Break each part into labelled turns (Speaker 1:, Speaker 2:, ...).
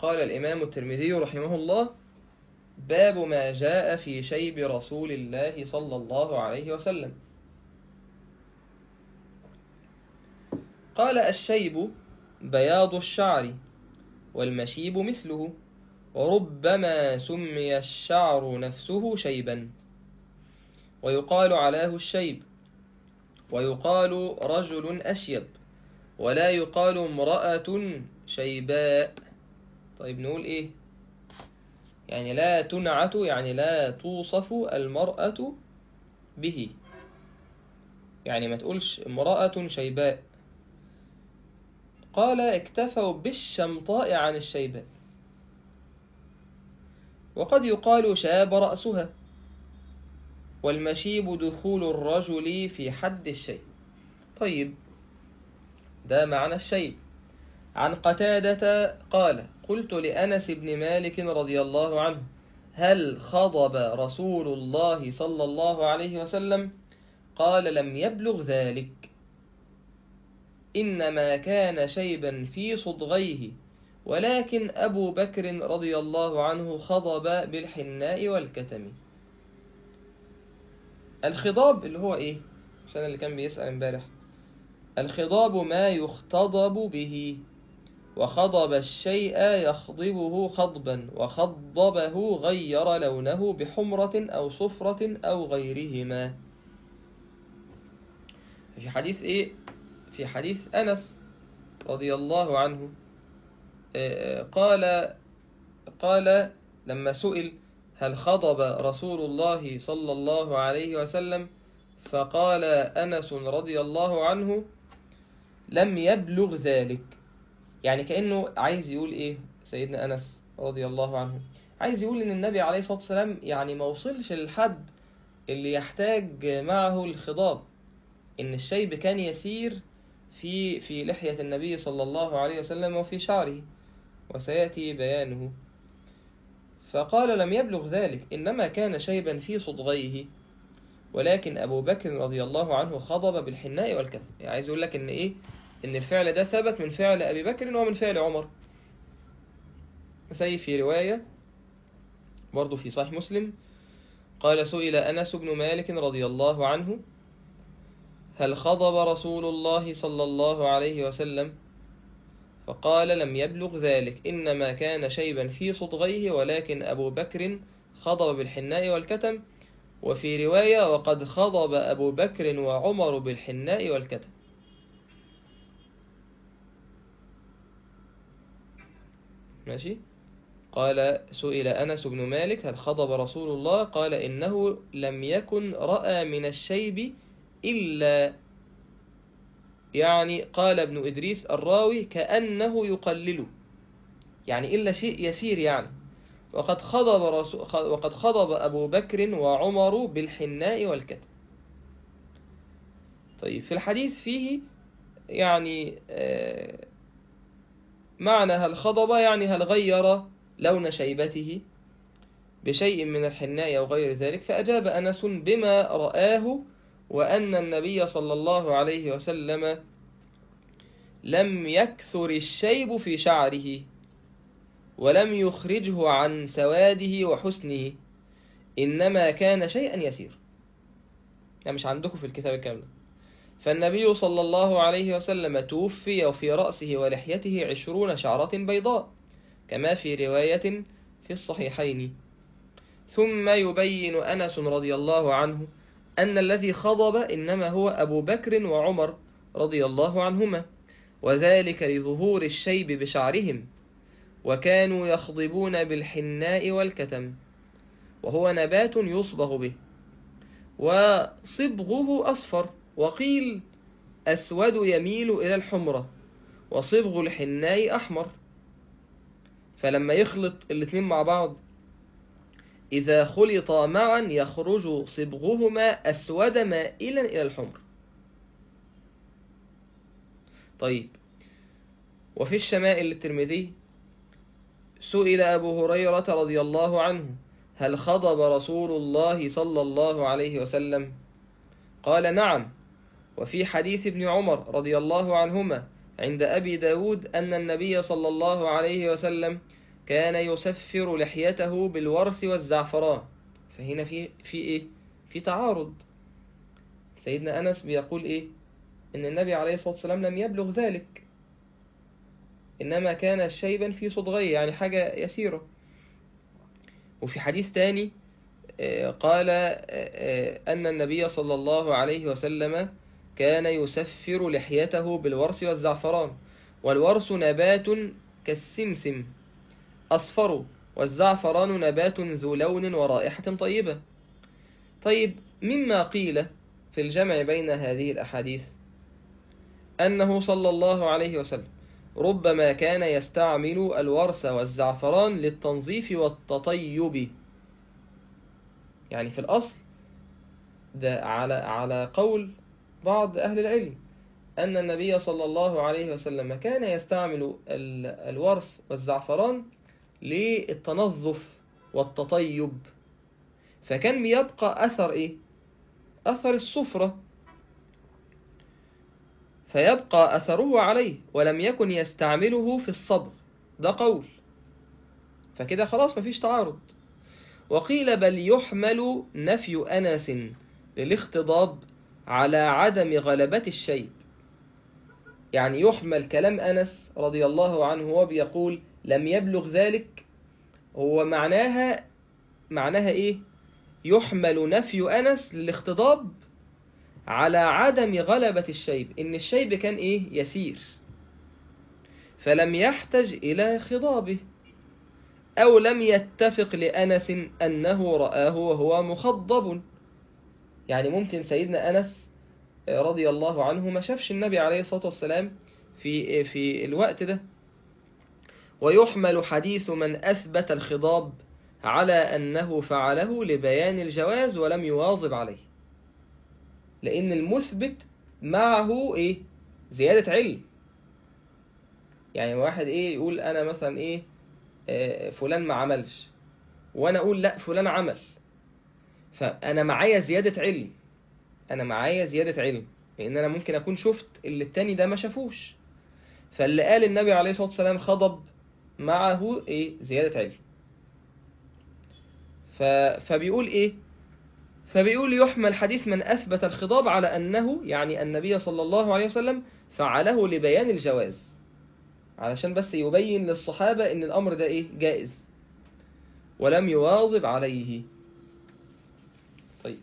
Speaker 1: قال الإمام الترمذي رحمه الله باب ما جاء في شيب رسول الله صلى الله عليه وسلم قال الشيب بياض الشعر والمشيب مثله وربما سمي الشعر نفسه شيبا ويقال علاه الشيب ويقال رجل أشيب ولا يقال امرأة شيباء طيب نقول إيه يعني لا تنعت يعني لا توصف المرأة به يعني ما تقولش امرأة شيباء قال اكتفوا بالشمطاء عن الشيباء وقد يقال شاب رأسها والمشيب دخول الرجل في حد الشيء طيب ده معنى الشيب عن قتادة قال قلت لأنس بن مالك رضي الله عنه هل خضب رسول الله صلى الله عليه وسلم قال لم يبلغ ذلك إنما كان شيبا في صدغيه ولكن أبو بكر رضي الله عنه خضب بالحناء والكتم الخضاب اللي هو إيه عشان اللي كان بيسأل امبارح الخضاب ما يختضب به وخضب الشيء يخضبه خضبا وخضبه غير لونه بحمرة أو صفرة أو غيرهما في حديث إيه في حديث أنس رضي الله عنه قال قال لما سئل هل خضب رسول الله صلى الله عليه وسلم فقال أنس رضي الله عنه لم يبلغ ذلك يعني كأنه عايز يقول إيه سيدنا أنس رضي الله عنه عايز يقول إن النبي عليه الصلاة والسلام يعني ما وصلش للحد اللي يحتاج معه الخضاب إن الشيب كان يسير في في لحية النبي صلى الله عليه وسلم وفي شعره وسيأتي بيانه فقال لم يبلغ ذلك إنما كان شيبا في صدغيه ولكن أبو بكر رضي الله عنه خضب بالحناء والكتم يعني عايز يقول لك إن إيه إن الفعل ده ثبت من فعل أبي بكر ومن فعل عمر زي في رواية برضو في صحيح مسلم قال سئل أنس بن مالك رضي الله عنه هل خضب رسول الله صلى الله عليه وسلم فقال لم يبلغ ذلك إنما كان شيبا في صدغيه ولكن أبو بكر خضب بالحناء والكتم وفي رواية وقد خضب أبو بكر وعمر بالحناء والكتم ماشي قال سئل أنس بن مالك هل خضب رسول الله قال إنه لم يكن رأى من الشيب إلا يعني قال ابن إدريس الراوي كأنه يقلل يعني إلا شيء يسير يعني وقد خضب, رسول وقد خضب أبو بكر وعمر بالحناء والكتم طيب في الحديث فيه يعني معنى هل خضب يعني هل غير لون شيبته بشيء من الحناء أو غير ذلك فأجاب أنس بما رآه وأن النبي صلى الله عليه وسلم لم يكثر الشيب في شعره ولم يخرجه عن سواده وحسنه إنما كان شيئا يسير يعني مش عندكم في الكتاب الكامل فالنبي صلى الله عليه وسلم توفي وفي رأسه ولحيته عشرون شعرة بيضاء كما في رواية في الصحيحين ثم يبين أنس رضي الله عنه أن الذي خضب إنما هو أبو بكر وعمر رضي الله عنهما وذلك لظهور الشيب بشعرهم وكانوا يخضبون بالحناء والكتم وهو نبات يصبغ به وصبغه أصفر وقيل أسود يميل إلى الحمرة وصبغ الحناء أحمر فلما يخلط الاثنين مع بعض إذا خلطا معا يخرج صبغهما أسود مائلا إلى الحمر طيب وفي الشمائل للترمذي سئل أبو هريرة رضي الله عنه هل خضب رسول الله صلى الله عليه وسلم قال نعم وفي حديث ابن عمر رضي الله عنهما عند أبي داود أن النبي صلى الله عليه وسلم كان يسفر لحيته بالورس والزعفران فهنا في في ايه في تعارض سيدنا أنس بيقول ايه ان النبي عليه الصلاة والسلام لم يبلغ ذلك إنما كان شيبا في صدغيه يعني حاجة يسيرة وفي حديث تاني آه، قال آه، آه، أن النبي صلى الله عليه وسلم كان يسفر لحيته بالورس والزعفران والورس نبات كالسمسم أصفر والزعفران نبات ذو لون ورائحة طيبة طيب مما قيل في الجمع بين هذه الأحاديث أنه صلى الله عليه وسلم ربما كان يستعمل الورس والزعفران للتنظيف والتطيب يعني في الأصل ده على على قول بعض أهل العلم أن النبي صلى الله عليه وسلم كان يستعمل الورس والزعفران للتنظف والتطيب فكان بيبقى أثر إيه؟ أثر الصفرة فيبقى أثره عليه ولم يكن يستعمله في الصبغ ده قول فكده خلاص مفيش تعارض وقيل بل يحمل نفي أنس للاختضاب على عدم غلبة الشيء يعني يحمل كلام أنس رضي الله عنه هو بيقول لم يبلغ ذلك هو معناها معناها إيه يحمل نفي أنس للاختضاب على عدم غلبة الشيب إن الشيب كان إيه يسير فلم يحتج إلى خضابه أو لم يتفق لأنس أنه رآه وهو مخضب يعني ممكن سيدنا أنس رضي الله عنه ما شافش النبي عليه الصلاة والسلام في في الوقت ده ويحمل حديث من أثبت الخضاب على أنه فعله لبيان الجواز ولم يواظب عليه لأن المثبت معه إيه زيادة علم يعني واحد إيه يقول أنا مثلا إيه آه فلان ما عملش وأنا أقول لا فلان عمل فأنا معايا زيادة علم أنا معايا زيادة علم لأن أنا ممكن أكون شفت اللي التاني ده ما شافوش فاللي قال النبي عليه الصلاة والسلام خضب معه إيه زيادة علم ف... فبيقول إيه فبيقول يحمل حديث من أثبت الخضاب على أنه يعني النبي صلى الله عليه وسلم فعله لبيان الجواز علشان بس يبين للصحابة ان الأمر ده إيه جائز ولم يواظب عليه طيب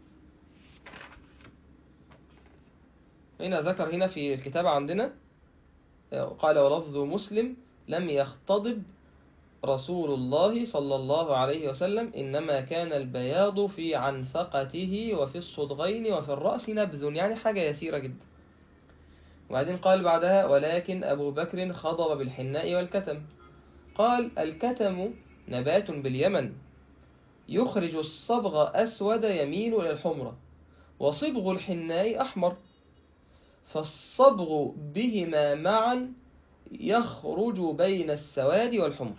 Speaker 1: هنا ذكر هنا في الكتاب عندنا قال ولفظ مسلم لم يختضب رسول الله صلى الله عليه وسلم إنما كان البياض في عنفقته وفي الصدغين وفي الرأس نبذ يعني حاجة يسيرة جدا وبعدين قال بعدها ولكن أبو بكر خضب بالحناء والكتم قال الكتم نبات باليمن يخرج الصبغ أسود يميل إلى الحمرة وصبغ الحناء أحمر فالصبغ بهما معا يخرج بين السواد والحمر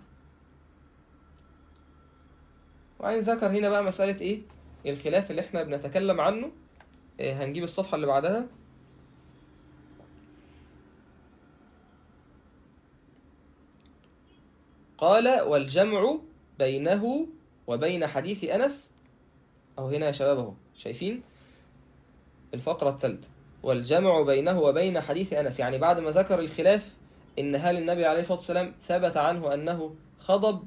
Speaker 1: وبعدين ذكر هنا بقى مسألة ايه الخلاف اللي احنا بنتكلم عنه إيه هنجيب الصفحة اللي بعدها قال والجمع بينه وبين حديث أنس أو هنا يا شباب اهو شايفين الفقرة الثالثة والجمع بينه وبين حديث أنس يعني بعد ما ذكر الخلاف إن هل النبي عليه الصلاة والسلام ثبت عنه أنه خضب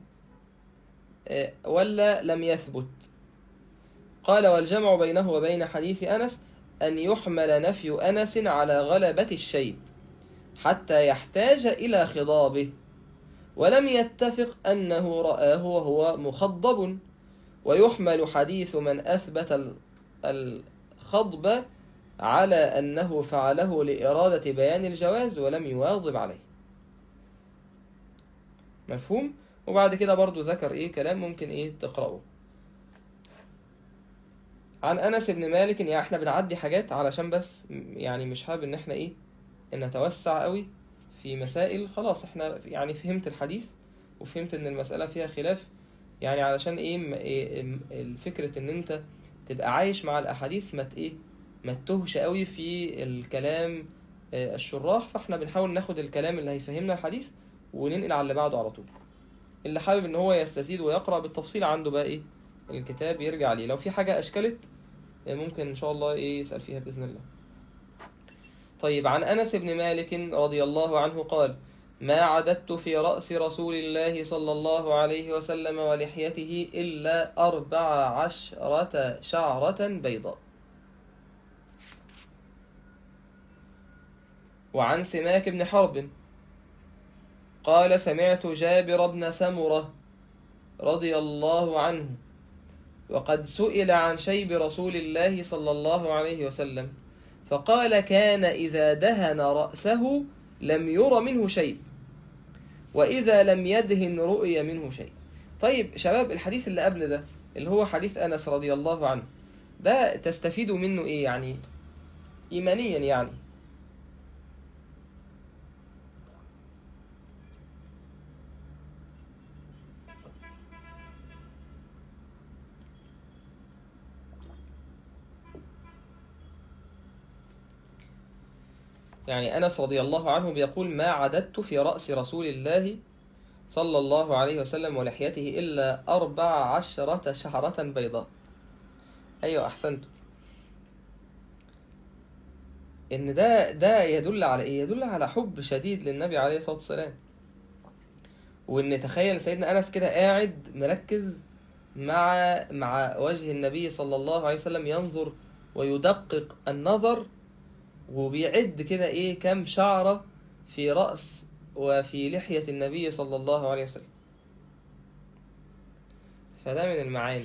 Speaker 1: ولا لم يثبت قال والجمع بينه وبين حديث أنس أن يحمل نفي أنس على غلبة الشيء حتى يحتاج إلى خضابه ولم يتفق أنه رآه وهو مخضب ويحمل حديث من أثبت الخضب على أنه فعله لإرادة بيان الجواز ولم يواظب عليه مفهوم؟ وبعد كده برضو ذكر ايه كلام ممكن ايه تقرأه عن أنس بن مالك يعني احنا بنعدي حاجات علشان بس يعني مش حابب ان احنا ايه ان نتوسع قوي في مسائل خلاص احنا يعني فهمت الحديث وفهمت ان المسألة فيها خلاف يعني علشان ايه, إيه الفكرة ان انت تبقى عايش مع الاحاديث ما ايه ما تتهش قوي في الكلام الشراح فاحنا بنحاول ناخد الكلام اللي هيفهمنا الحديث وننقل على اللي بعده على طول اللي حابب ان هو يستزيد ويقرأ بالتفصيل عنده بقى ايه الكتاب يرجع ليه لو في حاجة اشكلت ممكن ان شاء الله ايه يسأل فيها بإذن الله طيب عن أنس بن مالك رضي الله عنه قال ما عددت في رأس رسول الله صلى الله عليه وسلم ولحيته إلا أربع عشرة شعرة بيضاء وعن سماك بن حرب قال سمعت جابر بن سمرة رضي الله عنه وقد سئل عن شيب رسول الله صلى الله عليه وسلم فقال كان إذا دهن رأسه لم ير منه شيء وإذا لم يدهن رؤي منه شيء طيب شباب الحديث اللي قبل ده اللي هو حديث أنس رضي الله عنه ده تستفيدوا منه إيه يعني إيمانيا يعني يعني أنس رضي الله عنه بيقول ما عددت في رأس رسول الله صلى الله عليه وسلم ولحيته إلا أربع عشرة شعرة بيضاء أيوة أحسنت إن ده ده يدل على إيه؟ يدل على حب شديد للنبي عليه الصلاة والسلام وإن تخيل سيدنا أنس كده قاعد مركز مع مع وجه النبي صلى الله عليه وسلم ينظر ويدقق النظر وبيعد كده ايه كم شعرة في رأس وفي لحية النبي صلى الله عليه وسلم فده من المعاني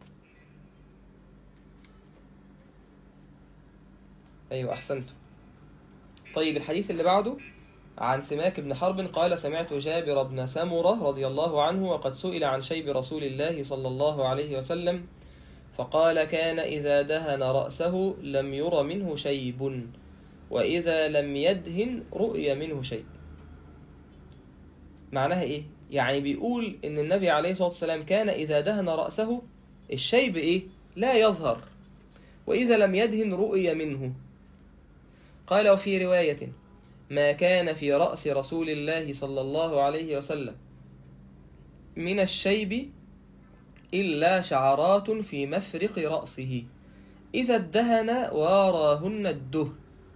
Speaker 1: أيوة أحسنت طيب الحديث اللي بعده عن سماك بن حرب قال سمعت جابر بن سمرة رضي الله عنه وقد سئل عن شيب رسول الله صلى الله عليه وسلم فقال كان إذا دهن رأسه لم ير منه شيب وإذا لم يدهن رؤي منه شيء معناها إيه؟ يعني بيقول إن النبي عليه الصلاة والسلام كان إذا دهن رأسه الشيب إيه؟ لا يظهر وإذا لم يدهن رؤي منه قال وفي رواية ما كان في رأس رسول الله صلى الله عليه وسلم من الشيب إلا شعرات في مفرق رأسه إذا ادهن واراهن الدهن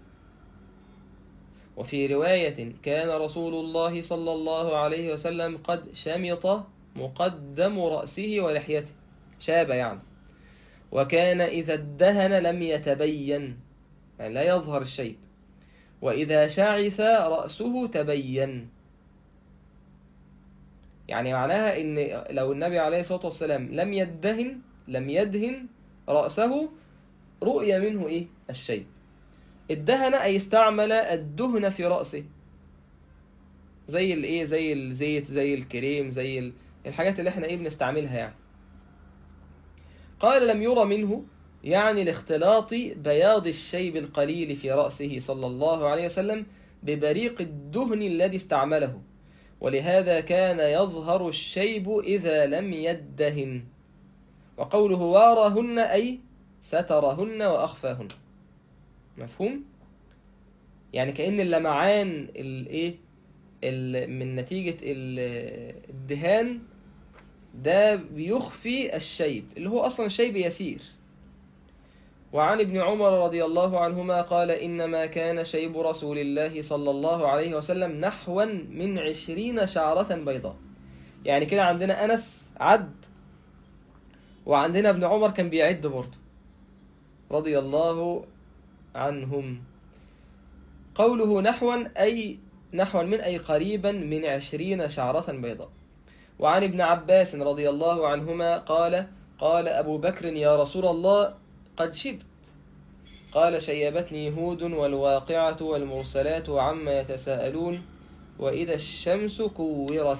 Speaker 1: وفي رواية كان رسول الله صلى الله عليه وسلم قد شمط مقدم رأسه ولحيته شاب يعني وكان إذا ادهن لم يتبين يعني لا يظهر الشيء وإذا شعث رأسه تبين يعني معناها إن لو النبي عليه الصلاة والسلام لم يدهن لم يدهن رأسه رؤية منه إيه الشيء الدهن أي استعمل الدهن في رأسه زي الايه زي الزيت زي الكريم زي الحاجات اللي احنا ايه بنستعملها يعني قال لم يرى منه يعني لاختلاط بياض الشيب القليل في رأسه صلى الله عليه وسلم ببريق الدهن الذي استعمله ولهذا كان يظهر الشيب إذا لم يدهن وقوله وارهن أي سترهن وأخفاهن مفهوم يعني كأن اللمعان الايه من نتيجة الدهان ده بيخفي الشيب اللي هو أصلا شيب يسير وعن ابن عمر رضي الله عنهما قال إنما كان شيب رسول الله صلى الله عليه وسلم نحوا من عشرين شعرة بيضاء يعني كده عندنا أنس عد وعندنا ابن عمر كان بيعد برضه رضي الله عنهم قوله نحوا أي نحوا من أي قريبا من عشرين شعرة بيضاء وعن ابن عباس رضي الله عنهما قال قال أبو بكر يا رسول الله قد شبت قال شيبتني هود والواقعة والمرسلات عما يتساءلون وإذا الشمس كورت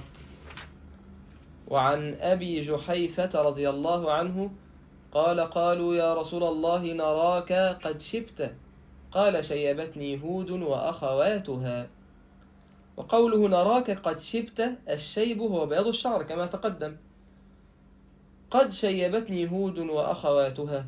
Speaker 1: وعن أبي جحيفة رضي الله عنه قال قالوا يا رسول الله نراك قد شبت قال شيبتني هود وأخواتها وقوله نراك قد شبت الشيب هو بياض الشعر كما تقدم قد شيبتني هود وأخواتها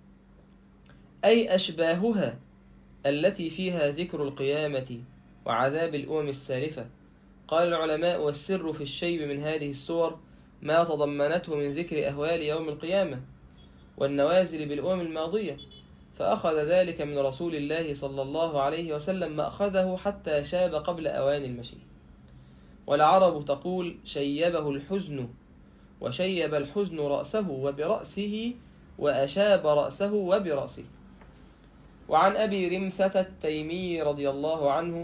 Speaker 1: أي أشباهها التي فيها ذكر القيامة وعذاب الأمم السالفة قال العلماء والسر في الشيب من هذه الصور ما تضمنته من ذكر أهوال يوم القيامة والنوازل بالأمم الماضية فأخذ ذلك من رسول الله صلى الله عليه وسلم ما أخذه حتى شاب قبل أوان المشي والعرب تقول شيبه الحزن وشيب الحزن رأسه وبرأسه وأشاب رأسه وبرأسه وعن أبي رمثة التيمي رضي الله عنه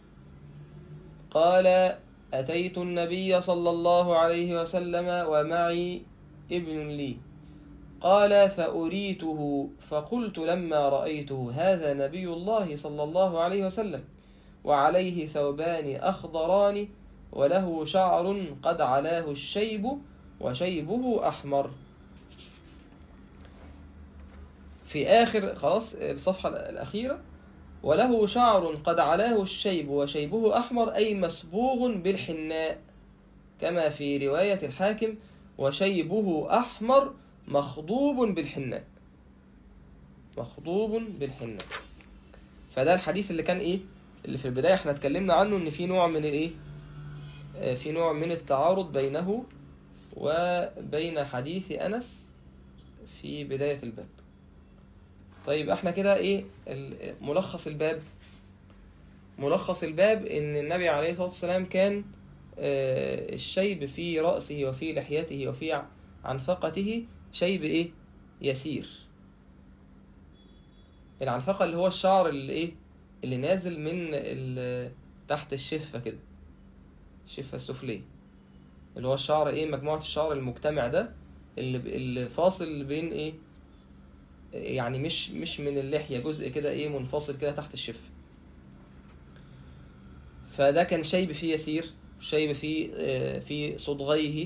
Speaker 1: قال أتيت النبي صلى الله عليه وسلم ومعي ابن لي قال فأريته فقلت لما رأيته هذا نبي الله صلى الله عليه وسلم وعليه ثوبان أخضران وله شعر قد علاه الشيب وشيبه أحمر في آخر خلاص الصفحة الأخيرة وله شعر قد علاه الشيب وشيبه أحمر أي مسبوغ بالحناء كما في رواية الحاكم وشيبه أحمر مخضوب بالحناء مخضوب بالحناء فده الحديث اللي كان ايه اللي في البداية احنا اتكلمنا عنه ان في نوع من الايه آه، في نوع من التعارض بينه وبين حديث أنس في بداية الباب طيب احنا كده ايه ال- ملخص الباب ملخص الباب ان النبي عليه الصلاة والسلام كان آه، الشيب في رأسه وفي لحيته وفي ع- عنفقته شيب ايه يسير العنفقة اللي هو الشعر اللي ايه اللي نازل من ال- تحت الشفة كده الشفة السفلية اللي هو الشعر ايه مجموعة الشعر المجتمع ده اللي اللي فاصل بين ايه يعني مش مش من اللحية جزء كده ايه منفصل كده تحت الشفة فده كان شيب فيه يسير شيب فيه آه، في صدغيه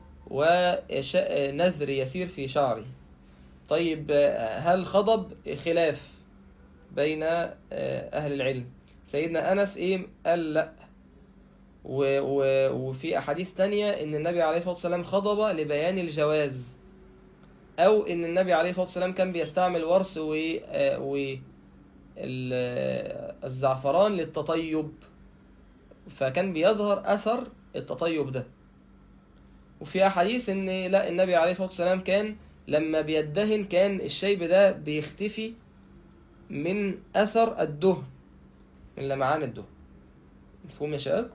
Speaker 1: ونذر يسير في شعره طيب آه، هل خضب خلاف بين آه، أهل العلم سيدنا أنس إيه قال لا و و وفي أحاديث تانية إن النبي عليه الصلاة والسلام خضب لبيان الجواز أو إن النبي عليه الصلاة والسلام كان بيستعمل ورس و آه، و ال- آه، الزعفران للتطيب فكان بيظهر أثر التطيب ده وفي أحاديث إن لا النبي عليه الصلاة والسلام كان لما بيدهن كان الشيب ده بيختفي من أثر الدهن من لمعان الدهن مفهوم يا شباب؟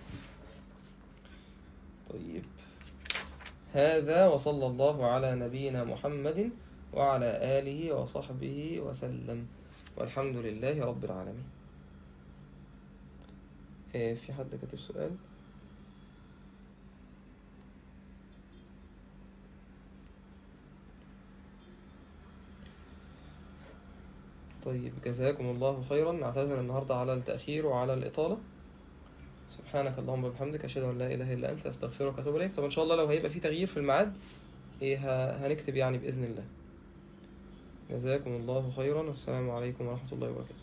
Speaker 1: طيب هذا وصلى الله على نبينا محمد وعلى آله وصحبه وسلم والحمد لله رب العالمين إيه، في حد كاتب سؤال طيب جزاكم الله خيرا نعتذر النهاردة على التأخير وعلى الإطالة سبحانك اللهم وبحمدك أشهد أن لا إله إلا أنت أستغفرك وأتوب إليك طب إن شاء الله لو هيبقى في تغيير في الميعاد إيه ه- هنكتب يعني بإذن الله جزاكم الله خيرا والسلام عليكم ورحمة الله وبركاته